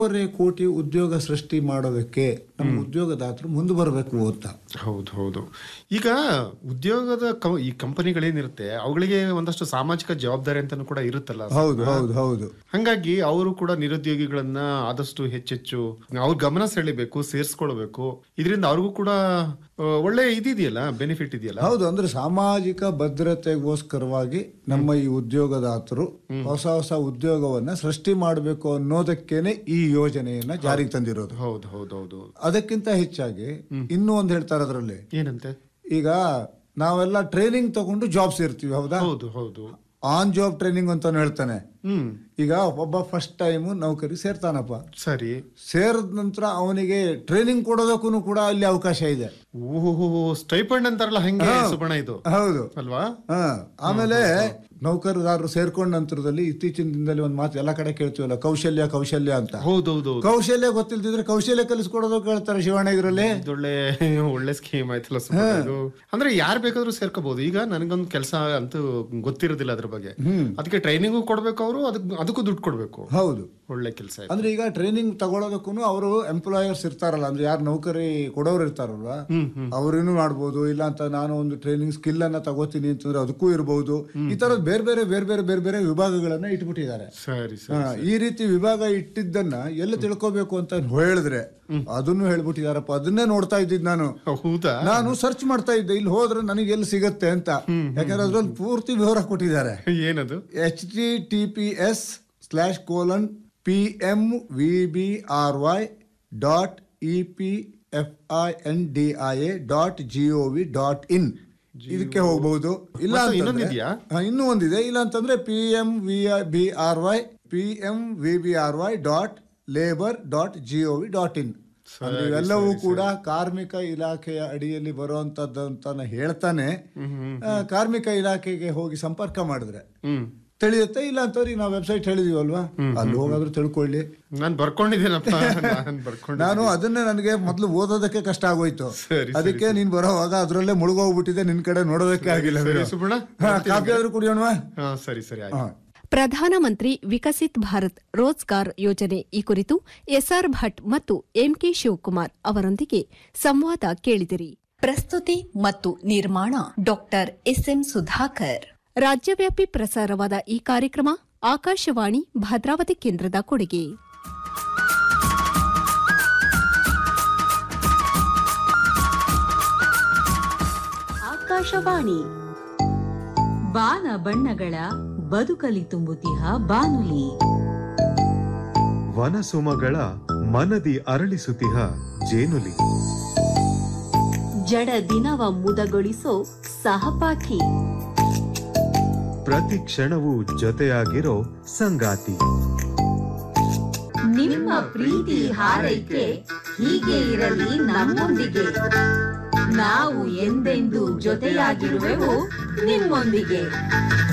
ಒಂದೂವರೆ ಕೋಟಿ ಉದ್ಯೋಗ ಸೃಷ್ಟಿ ಮಾಡೋದಕ್ಕೆ ನಮ್ಮ ಉದ್ಯೋಗದಾತರು ಮುಂದೆ ಬರಬೇಕು ಅಂತ ಹೌದು ಹೌದು ಈಗ ಉದ್ಯೋಗದ ಕ- ಈ ಕಂಪನಿಗಳೇನಿರುತ್ತೆ ಅವುಗಳಿಗೆ ಒಂದಷ್ಟು ಸಾಮಾಜಿಕ ಜವಾಬ್ದಾರಿ ಅಂತಾನು ಕೂಡ ಇರುತ್ತಲ್ಲ ಹೌದು ಹೌದು ಹೌದು ಹಂಗಾಗಿ ಅವರು ಕೂಡ ನಿರುದ್ಯೋಗಿಗಳನ್ನ ಆದಷ್ಟು ಹೆಚ್ಚೆಚ್ಚು ಅವ್ರ ಗಮನ ಸೆಳಿಬೇಕು ಸೇರಿಸ್ಕೊಳ್ಬೇಕು ಇದರಿಂದ ಅವ್ರಿಗೂ ಕೂಡ ಆ, ಒಳ್ಳೆ ಇದಿದೆಯಲ್ಲ ಬೆನಿಫಿಟ್ ಇದೆಯಲ್ಲ ಹೌದು ಅಂದ್ರೆ ಸಾಮಾಜಿಕ ಭದ್ರತೆಗೋಸ್ಕರವಾಗಿ ನಮ್ಮ ಈ ಉದ್ಯೋಗದಾತರು ಹೊಸ ಹೊಸ ಉದ್ಯೋಗವನ್ನ ಸೃಷ್ಟಿ ಮಾಡಬೇಕು ಅನ್ನೋದಕ್ಕೇನೆ ಈ ಯೋಜನೆಯನ್ನ ಜಾರಿಗೆ ತಂದಿರೋದು ಹೌದು ಹೌದು ಹೌದು ಅದಕ್ಕಿಂತ ಹೆಚ್ಚಾಗಿ ಇನ್ನೂ ಒಂದು ಹೇಳ್ತಾರೆ ಅದರಲ್ಲಿ ಏನಂತೆ ಈಗ ನಾವೆಲ್ಲ ಟ್ರೈನಿಂಗ್ ತಗೊಂಡು ಜಾಬ್ ಸೇರ್ತೀವಿ ಹೌದಾ ಹೌದು ಹೌದು ಆನ್ ಜಾಬ್ ಟ್ರೈನಿಂಗ್ ಅಂತಾನು ಹೇಳ್ತಾನೆ ಹ್ಮ್ ಈಗ ಒಬ್ಬ ಫಸ್ಟ್ ಟೈಮ್ ನೌಕರಿ ಸೇರ್ತಾನಪ್ಪ ಸರಿ ಸೇರಿದ ನಂತರ ಅವನಿಗೆ ಟ್ರೈನಿಂಗ್ ಕೊಡೋದಕ್ಕೂ ಕೂಡ ಅಲ್ಲಿ ಅವಕಾಶ ಇದೆ ಓಹೋ ಸ್ಟೈಪಂಡ್ ಅಂತಾರಲ್ಲ ಹಂಗೆ ಸುಬಣ ಇದು ಹೌದು ಅಲ್ವಾ ಹಾ ಆಮೇಲೆ ನೌಕರದಾರರು ಸೇರ್ಕೊಂಡ ನಂತರದಲ್ಲಿ ಇತ್ತೀಚಿನ ದಿನದಲ್ಲಿ ಒಂದು ಮಾತು ಎಲ್ಲ ಕಡೆ ಕೇಳ್ತೀವಲ್ಲ ಕೌಶಲ್ಯ ಕೌಶಲ್ಯ ಅಂತ ಹೌದೌದು ಕೌಶಲ್ಯ ಗೊತ್ತಿಲ್ದಿದ್ರೆ ಕೌಶಲ್ಯ ಕಲಿಸ್ಕೊಡೋದು ಕೇಳ್ತಾರೆ ಶಿವಣ್ಣ ಇದರಲ್ಲಿ ಇದೊಳ್ಳೆ ಒಳ್ಳೆ ಸ್ಕೀಮ್ ಆಯ್ತಲ್ಲ ಸುಬ್ಬಣ್ಣ ಇದು ಅಂದ್ರೆ ಯಾರ್ ಬೇಕಾದ್ರೂ ಸೇರ್ಕೋಬಹುದು ಈಗ ನನಗೊಂದು ಕೆಲಸ ಅಂತೂ ಗೊತ್ತಿರೋದಿಲ್ಲ ಅದ್ರ ಬಗ್ಗೆ ಅದಕ್ಕೆ ಟ್ರೈನಿಂಗು ಕೊಡ್ಬೇಕು ಅವರು ಅದಕ್ಕೆ ಅದಕ್ಕೂ ದುಡ್ಡು ಕೊಡ್ಬೇಕು ಹೌದು ಒಳ್ಳೆ ಕೆಲಸ ಅಂದ್ರೆ ಈಗ ಟ್ರೈನಿಂಗ್ ತಗೊಳ್ಳೋದಕ್ಕೂ ಅವರು ಎಂಪ್ಲಾಯರ್ಸ್ ಇರ್ತಾರಲ್ಲ ಅಂದ್ರೆ ಯಾರು ನೌಕರಿ ಕೊಡೋರು ಇರ್ತಾರಲ್ವಾ ಅವ್ರೇನು ಮಾಡ್ಬೋದು ಇಲ್ಲ ಅಂತ ನಾನು ಒಂದು ಟ್ರೈನಿಂಗ್ ಸ್ಕಿಲ್ ಅನ್ನ ತಗೋತೀನಿ ಅಂತಂದ್ರೆ ಅದಕ್ಕೂ ಇರಬಹುದು ಈ ತರದ ಬೇರೆ ಬೇರೆ ಬೇರೆ ಬೇರೆ ಬೇರೆ ಬೇರೆ ವಿಭಾಗಗಳನ್ನ ಇಟ್ಬಿಟ್ಟಿದ್ದಾರೆ ಸರಿ ಸರಿ ಹಾ, ಈ ರೀತಿ ವಿಭಾಗ ಇಟ್ಟಿದ್ದನ್ನ ಎಲ್ಲ ತಿಳ್ಕೊಬೇಕು ಅಂತ ಹೇಳಿದ್ರೆ ಅದನ್ನು ಹೇಳ್ಬಿಟ್ಟಿದಾರಪ್ಪ ಅದನ್ನೇ ನೋಡ್ತಾ ಇದ್ದಿದ್ ನಾನು ಹೌದಾ ನಾನು ಸರ್ಚ್ ಮಾಡ್ತಾ ಇದ್ದೆ ಇಲ್ಲಿ ಹೋದ್ರೆ ನನಗೆ ಎಲ್ಲಿ ಸಿಗತ್ತೆ ಅಂತ ಯಾಕಂದ್ರೆ ಅದ್ರಲ್ಲಿ ಪೂರ್ತಿ ವಿವರ ಕೊಟ್ಟಿದ್ದಾರೆ ಏನದು H T T P S slash colon P M V B R Y dot E P F I N D I A dot G O V dot in ಇದಕ್ಕೆ ಹೋಗ್ಬಹುದು ಇಲ್ಲ ಮತ್ತೆ ಅಂತಂದ್ರೆ- ಇನ್ನೊಂದಿದ್ಯಾ? ಹಾ, ಇನ್ನೂ ಒಂದಿದೆ ಇಲ್ಲ ಅಂತಂದ್ರೆ P M V B R Y P M V B R Y dot labour dot G O V dot in ಇವೆಲ್ಲವೂ ಕೂಡ ಕಾರ್ಮಿಕ ಇಲಾಖೆಯ ಅಡಿಯಲ್ಲಿ ಬರುವಂತದ್ದು ಅಂತ ಹೇಳ್ತಾನೆ ಆ, ಕಾರ್ಮಿಕ ಇಲಾಖೆಗೆ ಹೋಗಿ ಸಂಪರ್ಕ ಮಾಡಿದ್ರೆ ಹ್ಮ್ ತಿಳಿಯುತ್ತೆ ಇಲ್ಲ ಅಂತವ್ರಿಗೆ ನಾವು ವೆಬ್ಸೈಟ್ ಹೇಳಿದೀವಲ್ವಾ ಅಲ್ಲಿ ಹೋಗಾದ್ರೂ ತಿಳ್ಕೊಳ್ಳಿ ನಾನ್ ಬರ್ಕೊಂಡಿದ್ದೀನಪ್ಪ ನಾನ್ ಬರ್ಕೊಂಡೆ ನಾನು ಅದನ್ನೇ ನನಗೆ ಮೊದಲು ಓದೋದಕ್ಕೆ ಕಷ್ಟ ಆಗೋಯ್ತು ಸರಿ, ಅದಕ್ಕೆ ನೀನ್ ಬರೋವಾಗ ಅದ್ರಲ್ಲೇ ಮುಳುಗೋಗ್ಬಿಟ್ಟಿದೆ ನಿನ್ ಕಡೆ ನೋಡೋದಕ್ಕೆ ಆಗಿಲ್ಲ ಸರಿ ಸುಬ್ಬಣ್ಣ ಹಾ, ಕಾಫಿ ಆದ್ರೂ ಕುಡಿಯೋಣವಾ ಹಾ ಸರಿ ಸರಿ ಆಯ್ತು ಹಾ. ಪ್ರಧಾನಮಂತ್ರಿ ವಿಕಸಿತ್ ಭಾರತ್ ರೋಜ್ಗಾರ್ ಯೋಜನೆ ಈ ಕುರಿತು ಎಸ್ಆರ್ ಭಟ್ ಮತ್ತು ಎಂಕೆ ಶಿವಕುಮಾರ್ ಅವರೊಂದಿಗೆ ಸಂವಾದ ಕೇಳಿದಿರಿ ಪ್ರಸ್ತುತಿ ಮತ್ತು ನಿರ್ಮಾಣ ಡಾಕ್ಟರ್ ಎಸ್ಎಂ ಸುಧಾಕರ್ ರಾಜ್ಯವ್ಯಾಪಿ ಪ್ರಸಾರವಾದ ಈ ಕಾರ್ಯಕ್ರಮ ಆಕಾಶವಾಣಿ ಭದ್ರಾವತಿ ಕೇಂದ್ರದ ಕೊಡುಗೆ ಆಕಾಶವಾಣಿ ಬಾನ ಬಣ್ಣಗಳ ಬದುಕಲಿ ತುಂಬುತಿಹ ಬಾನುಲಿ ವನಸುಮಗಳ ಮನದಿ ಅರಳಿಸುತಿಹ ಜೇನುಲಿ ಜಡ ದಿನವ ಮುದಗೊಳಿಸೋ ಸಹಪಾಠಿ ಪ್ರತಿ ಕ್ಷಣವೂ ಜೊತೆಯಾಗಿರೋ ಸಂಗಾತಿ ನಿಮ್ಮ ಪ್ರೀತಿ ಹಾರೈಕೆ ಹೀಗೆ ಇರಲಿ ನಮ್ಮೊಂದಿಗೆ ನಾವು ಎಂದೆಂದೂ ಜೊತೆಯಾಗಿರುವೆವು ನಿಮ್ಮೊಂದಿಗೆ